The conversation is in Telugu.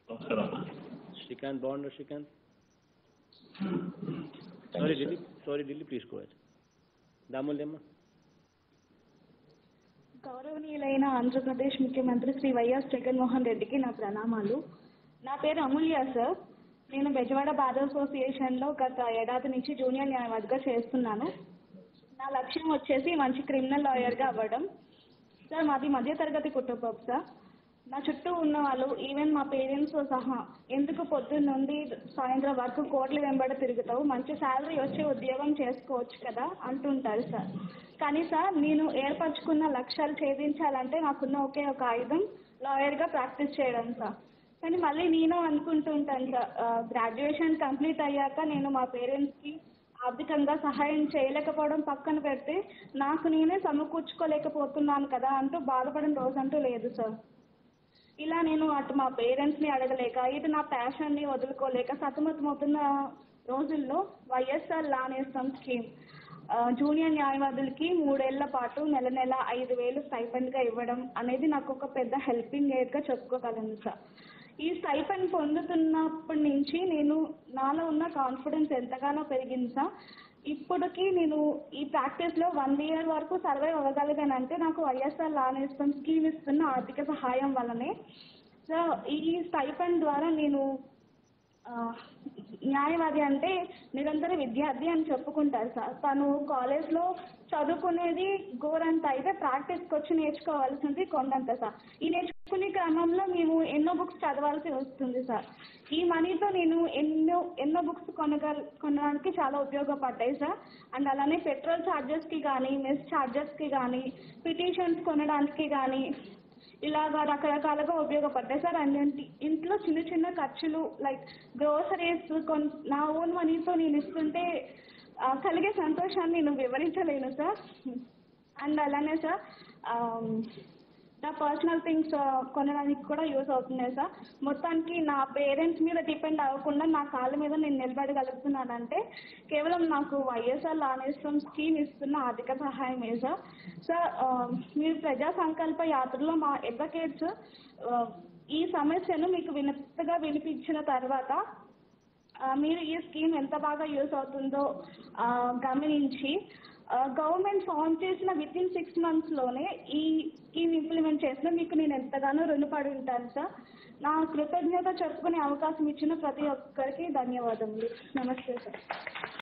నమస్కారం అమ్మా శ్రీకాంత్ బాగున్నారు Srikanth sorry Delhi sorry Delhi please go దామోల్యమ్మ గౌరవనీయులైన ఆంధ్రప్రదేశ్ ముఖ్యమంత్రి శ్రీ వైఎస్ జగన్మోహన్ రెడ్డికి నా ప్రణామాలు నా పేరు అమూల్య సార్ నేను బెజవాడ బార్ అసోసియేషన్లో గత ఏడాది నుంచి జూనియర్ న్యాయవాదిగా చేస్తున్నాను నా లక్ష్యం వచ్చేసి మంచి క్రిమినల్ లాయర్గా అవ్వడం సార్ మాది మధ్యతరగతి కుటుంబం సార్ నా చుట్టూ ఉన్న వాళ్ళు ఈవెన్ మా పేరెంట్స్ సహా ఎందుకు పొద్దున్న నుండి సాయంత్రం వరకు కోట్ల వెంబడి తిరుగుతావు మంచి శాలరీ వచ్చే ఉద్యోగం చేసుకోవచ్చు కదా అంటుంటారు సార్ కానీ సార్ నేను ఏర్పరచుకున్న లక్ష్యాలు ఛేదించాలంటే నాకున్న ఒకే ఒక ఆయుధం లాయర్గా ప్రాక్టీస్ చేయడం సార్ కానీ మళ్ళీ నేను అనుకుంటుంటాను సార్ గ్రాడ్యుయేషన్ కంప్లీట్ అయ్యాక నేను మా పేరెంట్స్కి ఆర్థికంగా సహాయం చేయలేకపోవడం పక్కన పెడితే నాకు నేనే సమకూర్చుకోలేకపోతున్నాను కదా అంటూ బాధపడిన రోజంటూ లేదు సార్ ఇలా నేను అటు మా పేరెంట్స్ని అడగలేక ఇటు నా ప్యాషన్ని వదులుకోలేక సతమతమవుతున్న రోజుల్లో వైఎస్ఆర్ లానేస్తం స్కీమ్ ఆ, జూనియర్ న్యాయవాదులకి మూడేళ్ల పాటు నెల నెల ఐదు వేలు స్టైఫండ్గా ఇవ్వడం అనేది నాకు ఒక పెద్ద హెల్పింగ్ ఎయిడ్గా చెప్పుకోగలను సార్ ఈ స్టైఫండ్ పొందుతున్నప్పటి నుంచి నేను నాలో ఉన్న కాన్ఫిడెన్స్ ఎంతగానో పెరిగింది సార్ ఇప్పటికి నేను ఈ ప్రాక్టీస్లో వన్ ఇయర్ వరకు సర్వైవ్ అవ్వగలిగానంటే నాకు వైఎస్ఆర్ లానేస్తం స్కీమ్ ఇస్తున్న ఆర్థిక సహాయం వల్లనే సో ఈ స్టైఫండ్ ద్వారా నేను ఆ, న్యాయవాది అంటే నిరంతర విద్యార్థి అని చెప్పుకుంటారు సార్ తను కాలేజ్లో చదువుకునేది గోరంత అయితే ప్రాక్టీస్కి వచ్చి నేర్చుకోవాల్సింది కొండంత సార్ ఈ నేర్చుకునే క్రమంలో మేము ఎన్నో బుక్స్ చదవాల్సి వస్తుంది సార్ ఈ మనీతో నేను ఎన్నో ఎన్నో బుక్స్ కొనగల కొనడానికి చాలా ఉపయోగపడ్డాయి సార్ అండ్ అలానే పెట్రోల్ ఛార్జెస్కి కానీ మెస్ ఛార్జెస్కి కానీ పిటిషన్స్ కొనడానికి కానీ ఇలాగా రకరకాలుగా ఉపయోగపడ్డాయి సార్ అండ్ ఇంట్లో చిన్న చిన్న ఖర్చులు లైక్ గ్రోసరీస్ కొన్ నా ఓన్ మనీతో నేను ఇస్తుంటే ఆ, కలిగే సంతోషాన్ని నేను వివరించలేను సార్ అండ్ అలానే సార్ నా పర్సనల్ థింగ్స్ కొనడానికి కూడా యూజ్ అవుతున్నాయి సార్ మొత్తానికి నా పేరెంట్స్ మీద డిపెండ్ అవ్వకుండా నా కాళ్ళ మీద నేను నిలబడగలుగుతున్నానంటే కేవలం నాకు వైఎస్ఆర్ లానేశ్వరం స్కీమ్ ఇస్తున్న ఆర్థిక సహాయమే సార్ సార్ ఆ, మీరు ప్రజా సంకల్ప యాత్రలో మా అడ్వకేట్స్ ఈ సమస్యను మీకు వినతిగా వినిపించిన తర్వాత ఆ, మీరు ఈ స్కీమ్ ఎంత బాగా యూస్ అవుతుందో ఆ, గమనించి గవర్నమెంట్ ఫామ్ చేసిన విత్ ఇన్ సిక్స్ మంత్స్లోనే ఈ స్కీమ్ ఇంప్లిమెంట్ చేసిన మీకు నేను ఎంతగానో రుణపడి ఉంటాను సార్ నా కృతజ్ఞత చెప్పుకునే అవకాశం ఇచ్చిన ప్రతి ఒక్కరికి ధన్యవాదములు నమస్తే సార్